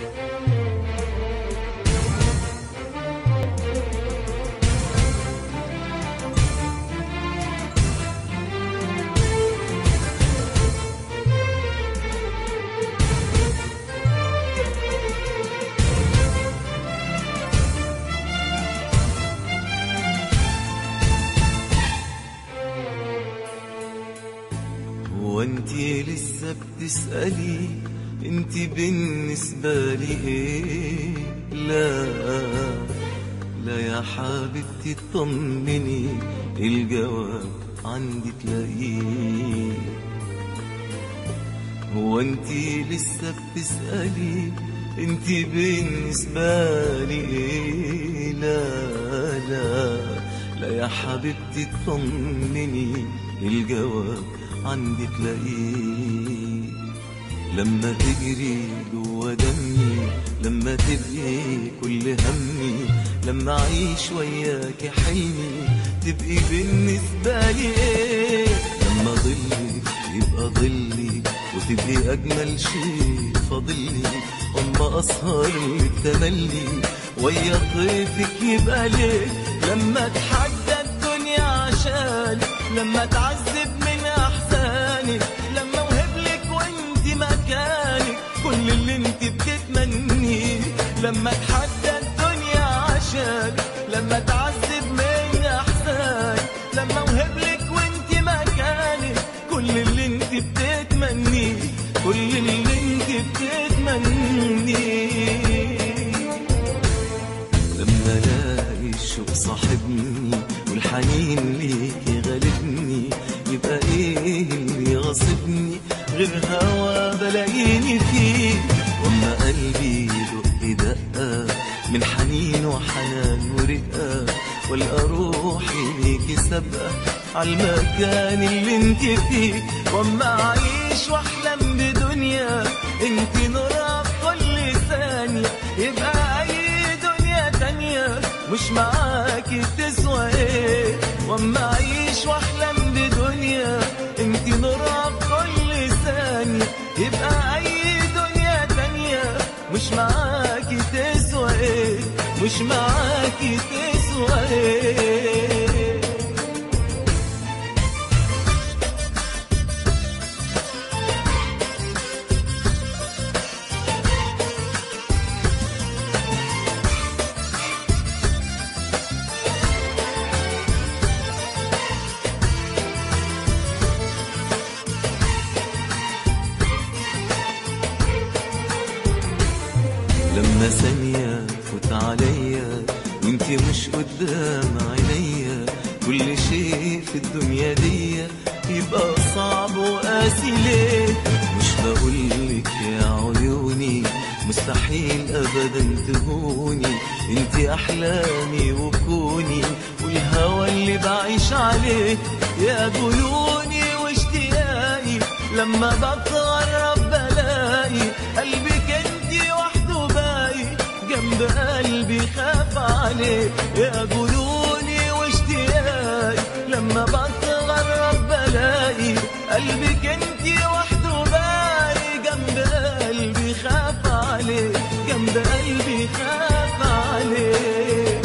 هو انتي لسه بتسألي انتي بالنسبة لي ايه لا لا يا حبيبتي اطمني الجواب عندي تلاقيه هو انتي لسه بتسألي انتي بالنسبة لي ايه لا لا لا يا حبيبتي اطمني الجواب عندي تلاقيه لما تجري جوا دمي لما تبقي كل همي لما اعيش وياكي حلمي تبقي بالنسبة لي ايه لما ضلك يبقى ضلي وتبقي اجمل شيء فاضلي اما اسهر لك تملي ويا طيفك يبقى ليه لما اتحدى الدنيا عشانك لما اتعذب من احزانك لما اوهب لك وانت مكانك كل اللي انت بتتمنيه لما اتحدى الدنيا عشانك لما اتعذب من احزانك لما اوهب لك وانت مكانك كل اللي انت بتتمنيه كل اللي انت بتتمنيه لما الاقي الشوق صاحبني والحنين ليكي غالبني يبقى ايه اللي غاصبني غير هوا بلاقيني فيه واما قلبي يدق دقه من حنين وحنان ورقه والقى روحي ليكي سابقه عالمكان اللي انت فيه واما اعيش واحلم بدنيا انت نورها في كل ثانيه يبقى اي دنيا تانية مش معاكي تسوى ايه واما اعيش واحلم بدنيا انت نورها في كل ثانية يبقى اي دنيا تانية مش معاكي تسوى ايه مش معاكي تسوى ايه لما ثانية فوت عليا وانتي مش قدام عينيا كل شيء في الدنيا دي يبقى صعب وقاسي ليه مش بقولك يا عيوني مستحيل ابدا تهوني انتي احلامي وكوني والهوى اللي بعيش عليه يا جنوني واشتياقي لما بتغرب بلاقي قلبك انتي وحده باقي جنب قلبي خاف عليه يا جنوني واشتياقي لما بتغرب بلاقي قلبك انتي وحده باقي جنب قلبي خاف عليه جنب قلبي خاف عليه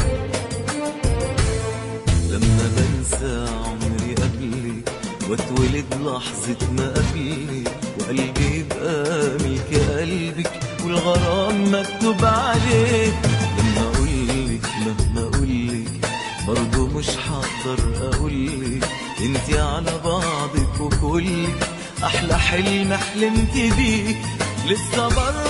لما بنسى عمري قبلك واتولد لحظة ما قبلك وقلبي يبقى ملك قلبك والغرام مكتوب عليه لما اقولك مهما اقولك برضه مش هقدر اقولك انتي على بعضك وكلك احلى حلم حلمت بيه لسه برضه